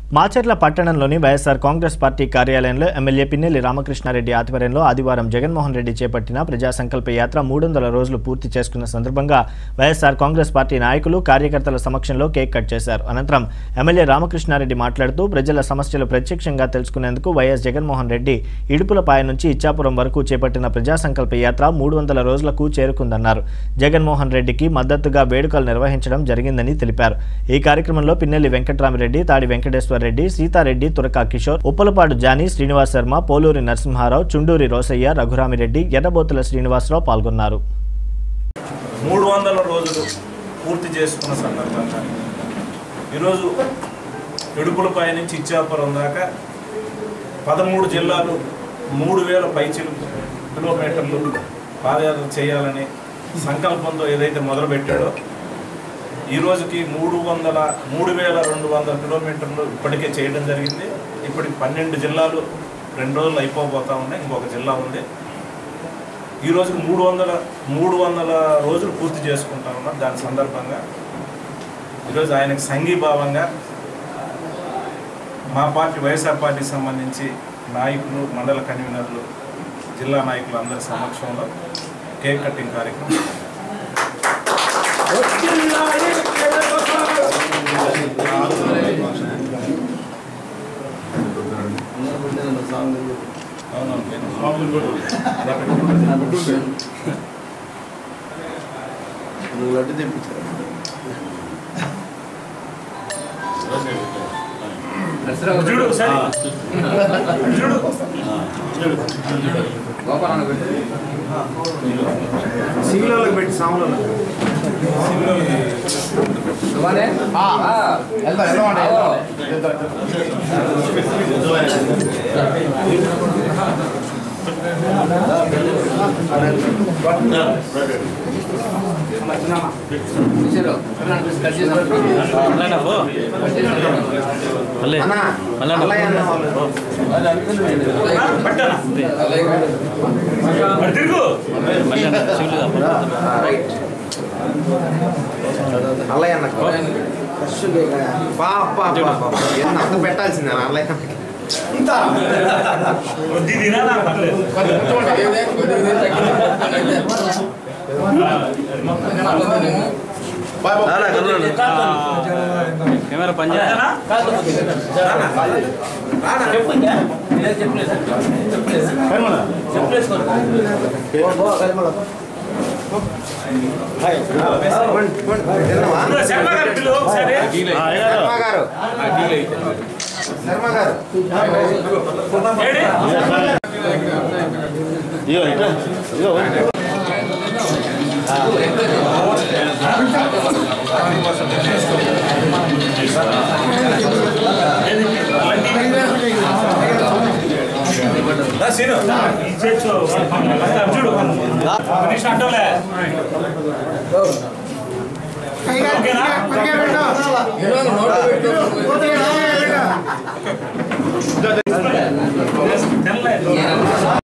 మాచర్ల పట్టణంలోని YSR Congress party కార్యాలయంలో MLA Pinnelli Ramakrishna Reddy ఆధ్వర్యంలో ఆదివారం జగన్మోహన్ రెడ్డి చేపట్టిన ప్రజా సంకల్ప యాత్ర మూడు వందల రోజులు పూర్తి చేసుకున్న సందర్భంగా వైఎస్ఆర్ కాంగ్రెస్ పార్టీ నాయకులు కార్యకర్తల సమక్షంలో కేక్ కట్ చేశారు అనంతరం ఎమ్మెల్యే రామకృష్ణారెడ్డి మాట్లాడుతూ ప్రజల సమస్యలు ప్రత్యక్షంగా తెలుసుకునేందుకు వైఎస్ జగన్మోహన్ రెడ్డి ఇడుపులపాయ నుంచి ఇచ్చాపురం వరకు చేపట్టిన ప్రజా సంకల్ప యాత్ర మూడు వందల రోజులకు చేరుకుందన్నారు జగన్మోహన్ రెడ్డికి మద్దతుగా వేడుకలు నిర్వహించడం జరిగిందని తెలిపారు ఈ కార్యక్రమంలో పిన్నెల్లి వెంకట్రామిరెడ్డి తాడి వెంకటేశ్వర రెడ్డి సీతారెడ్డి తురకా కిషోర్ ఉప్పలపాడు జానీ శ్రీనివాస్ శర్మ పోలూరి నరసింహారావు చుండూరి రోసయ్య రఘురామిరెడ్డి ఎర్రబోతుల శ్రీనివాసరావు పాల్గొన్నారు మూడు వందల రోజులు పూర్తి చేసుకున్న సందర్భంగా ఈరోజు ఇడుపులపై నుంచి ఇచ్చాపురం దాకా పదమూడు జిల్లాలు మూడు వేల పైచిలు కిలోమీటర్లు పాదయాత్ర చేయాలని సంకల్పంతో ఏదైతే మొదలుపెట్టాడో ఈ రోజుకి మూడు వందల మూడు వేల రెండు వందల కిలోమీటర్లు ఇప్పటికే చేయడం జరిగింది ఇప్పటికి పన్నెండు జిల్లాలు రెండు రోజులు అయిపోబోతా ఉన్నాయి ఇంకొక జిల్లా ఉంది ఈ రోజుకి మూడు వందల మూడు వందల రోజులు పూర్తి చేసుకుంటా ఉన్నాం దాని సందర్భంగా ఈరోజు ఆయనకు సంఘీభావంగా మా పార్టీ వైఎస్ఆర్ పార్టీకి సంబంధించి నాయకులు మండల కన్వీనర్లు జిల్లా నాయకులు అందరి సమక్షంలో కేక్ కటింగ్ కార్యక్రమం నువ్వు లడ్డు తెప్పించావు చూడు ఒకసారి చూడు సిగ్నల్కి పెట్టి సాములు అన్న అల్లయ్య అన్న వాళ్ళు పట్టనా మరి తిరుగు అల్లయ్య అన్న పాప ఎంత అంత పెట్టాల్సిందే అన్న అల్లయ్య అన్నకి. కొద్ది తినాలా పర్లేదు కెమెరా పని అంతేనా? పోండి, పోండి. తిన్నావా? ఇదిగో శర్మ గారు పిలు ఒకసారి శర్మ గారు శర్మ గారు ఏడి? రా సీను. ఈ చేత్తు చూడు ఒక నిమిషం అడ్డంలే ఓకేనా తెల్లే